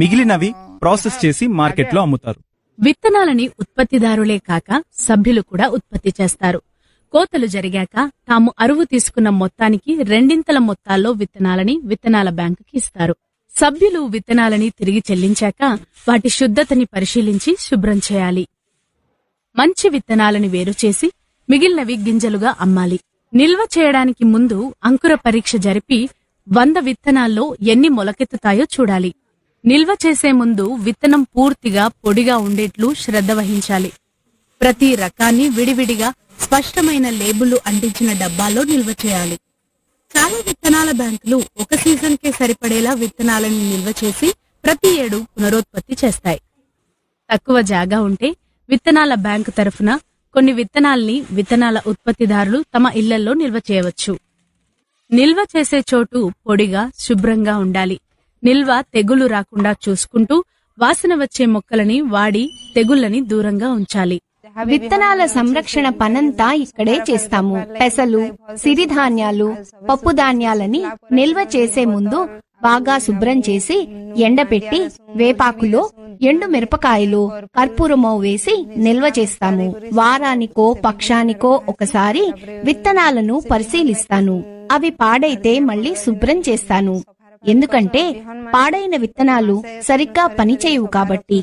మిగిలినవి ప్రాసెస్ చేసి మార్కెట్లో అమ్ముతారు విత్తనాలని ఉత్పత్తిదారులే కాక సభ్యులు కూడా ఉత్పత్తి చేస్తారు కోతలు జరిగాక తాము అరువు తీసుకున్న మొత్తానికి రెండింతల మొత్తాల్లో విత్తనాలని విత్తనాల బ్యాంకుకి ఇస్తారు సభ్యులు విత్తనాలని తిరిగి చెల్లించాక వాటి శుద్ధతని పరిశీలించి శుభ్రం చేయాలి మంచి విత్తనాలని వేరు చేసి మిగిలినవి గింజలుగా అమ్మాలి నిల్వ చేయడానికి ముందు అంకుర పరీక్ష జరిపి వంద విత్తనాల్లో ఎన్ని మొలకెత్తుతాయో చూడాలి నిల్వ చేసే ముందు విత్తనం పూర్తిగా పొడిగా ఉండేట్లు శ్రద్ధ వహించాలి ప్రతి రకాన్ని విడివిడిగా స్పష్టమైన లేబుల్ అంటించిన డబ్బాల్లో నిల్వ చేయాలి చాలా విత్తనాల బ్యాంకులు ఒక సీజన్ కే సరిపడేలా విత్తనాలను నిల్వ చేసి ప్రతి ఏడు పునరుత్పత్తి చేస్తాయి తక్కువ జాగా ఉంటే విత్తనాల బ్యాంకు తరఫున కొన్ని విత్తనాల్ని విత్తనాల ఉత్పత్తిదారులు తమ ఇళ్లలో నిల్వ చేయవచ్చు నిల్వ చేసే చోటు పొడిగా శుభ్రంగా ఉండాలి నిల్వ తెగులు రాకుండా చూసుకుంటూ వాసన వచ్చే మొక్కలని వాడి తెగుళ్లని దూరంగా ఉంచాలి విత్తనాల సంరక్షణ పనంతా ఇక్కడే చేస్తాము పెసలు సిరిధాన్యాలు పప్పు ధాన్యాలని నిల్వ చేసే ముందు బాగా శుభ్రం చేసి ఎండపెట్టి వేపాకులో ఎండు మిరపకాయలు కర్పూరమో వేసి నిల్వ చేస్తాము వారానికో పక్షానికో ఒకసారి విత్తనాలను పరిశీలిస్తాను అవి పాడైతే మళ్ళీ శుభ్రం చేస్తాను ఎందుకంటే పాడైన విత్తనాలు సరిగ్గా పనిచేయవు కాబట్టి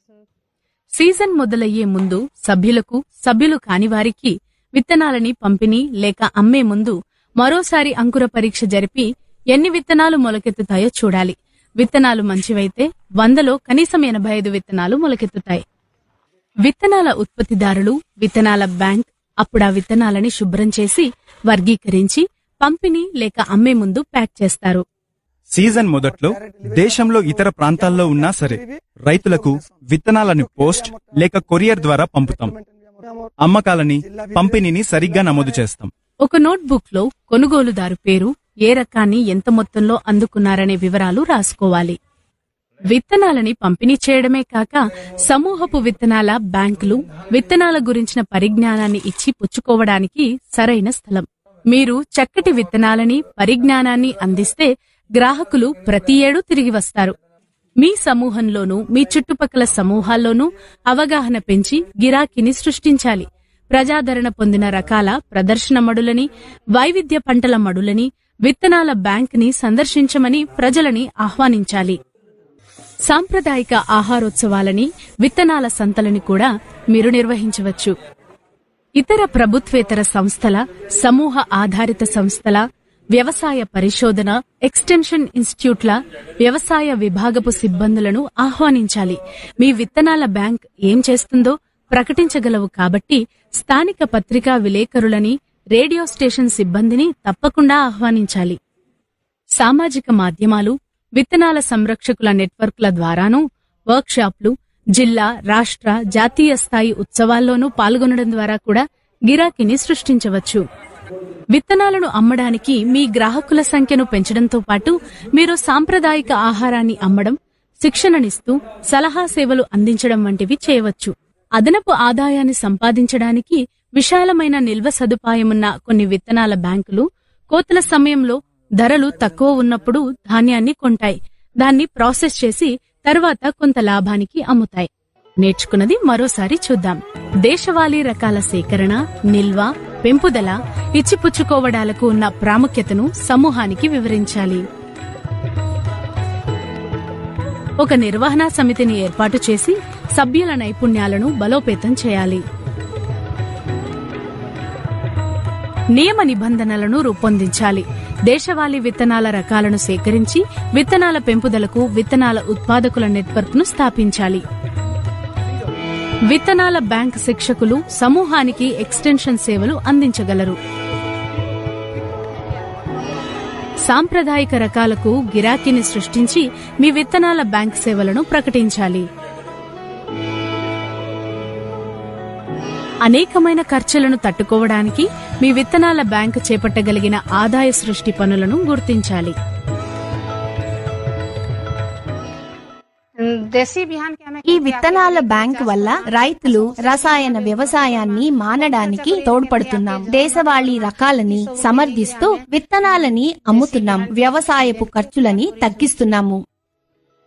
సీజన్ మొదలయ్యే ముందు సభ్యులకు సభ్యులు కాని వారికి విత్తనాలని పంపిణీ లేక అమ్మే ముందు మరోసారి అంకుర పరీక్ష జరిపి ఎన్ని విత్తనాలు మొలకెత్తుతాయో చూడాలి విత్తనాలు మంచివైతే వందలో కనీసం ఎనభై ఐదు విత్తనాలు మొలకెత్తుతాయి విత్తనాల ఉత్పత్తిదారులు విత్తనాల బ్యాంక్ అప్పుడు ఆ విత్తనాలని శుభ్రం చేసి వర్గీకరించి పంపిణీ లేక అమ్మే ముందు ప్యాక్ చేస్తారు సీజన్ మొదట్లో దేశంలో ఇతర ప్రాంతాల్లో ఉన్నా సరే రైతులకు విత్తనాలను పోస్ట్ లేక కొరియర్ ద్వారా పంపుతాం అమ్మకాలని పంపిణీని సరిగ్గా నమోదు చేస్తాం ఒక నోట్బుక్ లో కొనుగోలుదారు పేరు ఏ రకాన్ని ఎంత మొత్తంలో అందుకున్నారనే వివరాలు రాసుకోవాలి విత్తనాలని పంపిణీ చేయడమే కాక సమూహపు విత్తనాల బ్యాంకులు విత్తనాల గురించిన పరిజ్ఞానాన్ని ఇచ్చి పుచ్చుకోవడానికి సరైన స్థలం మీరు చక్కటి విత్తనాలని పరిజ్ఞానాన్ని అందిస్తే గ్రాహకులు ప్రతి ఏడూ తిరిగి వస్తారు మీ సమూహంలోనూ మీ చుట్టుపక్కల సమూహాల్లోనూ అవగాహన పెంచి గిరాకీని సృష్టించాలి ప్రజాదరణ పొందిన రకాల ప్రదర్శన మడులని వైవిధ్య పంటల మడులని విత్తనాల బ్యాంక్ ని సందర్శించమని ప్రజలని ఆహ్వానించాలి సాంప్రదాయిక ఆహారోత్సవాలని విత్తనాల సంతలని కూడా మీరు నిర్వహించవచ్చు ఇతర ప్రభుత్వేతర సంస్థల సమూహ ఆధారిత సంస్థల వ్యవసాయ పరిశోధన ఎక్స్టెన్షన్ ఇన్స్టిట్యూట్ల వ్యవసాయ విభాగపు సిబ్బందులను ఆహ్వానించాలి మీ విత్తనాల బ్యాంక్ ఏం చేస్తుందో ప్రకటించగలవు కాబట్టి స్థానిక పత్రికా విలేకరులని రేడియో స్టేషన్ సిబ్బందిని తప్పకుండా ఆహ్వానించాలి సామాజిక మాధ్యమాలు విత్తనాల సంరక్షకుల నెట్వర్క్ల ద్వారానూ వర్క్షాప్లు జిల్లా రాష్ట్ర జాతీయ స్థాయి ఉత్సవాల్లోనూ పాల్గొనడం ద్వారా కూడా గిరాకీని సృష్టించవచ్చు విత్తనాలను అమ్మడానికి మీ గ్రాహకుల సంఖ్యను పెంచడంతో పాటు మీరు సాంప్రదాయిక ఆహారాన్ని అమ్మడం శిక్షణనిస్తూ సలహా సేవలు అందించడం వంటివి చేయవచ్చు అదనపు ఆదాయాన్ని సంపాదించడానికి విశాలమైన నిల్వ సదుపాయమున్న కొన్ని విత్తనాల బ్యాంకులు కోతల సమయంలో ధరలు తక్కువ ఉన్నప్పుడు ధాన్యాన్ని కొంటాయి దాన్ని ప్రాసెస్ చేసి తర్వాత కొంత లాభానికి అమ్ముతాయి నేర్చుకున్నది మరోసారి చూద్దాం దేశవాళీ రకాల సేకరణ నిల్వ పెంపుదల ఇచ్చిపుచ్చుకోవడాలకు ఉన్న ప్రాముఖ్యతను సమూహానికి వివరించాలి ఒక నిర్వహణా సమితిని ఏర్పాటు చేసి సభ్యుల నైపుణ్యాలను బలోపేతం చేయాలి నియమ నిబంధనలను రూపొందించాలి దేశవాళీ విత్తనాల రకాలను సేకరించి విత్తనాల పెంపుదలకు విత్తనాల ఉత్పాదకుల నెట్వర్క్ ను స్థాపించాలి విత్తనాల బ్యాంక్ శిక్షకులు సమూహానికి ఎక్స్టెన్షన్ సేవలు అందించగలరు సాంప్రదాయిక రకాలకు గిరాకీని సృష్టించి మీ విత్తనాల బ్యాంక్ సేవలను ప్రకటించాలి అనేకమైన ఖర్చులను తట్టుకోవడానికి మీ విత్తనాల బ్యాంక్ చేపట్టగలిగిన ఆదాయ సృష్టి పనులను గుర్తించాలి देसी बिहान क्या मैं ఈ విత్తనాల బ్యాంక్ వల్ల రైతులు రసాయన వ్యవసాయాన్ని మానడానికి తోడ్పడుతున్నాం దేశవాళీ రకాలని సమర్థిస్తూ విత్తనాలని అమ్ముతున్నాం వ్యవసాయపు ఖర్చులని తగ్గిస్తున్నాము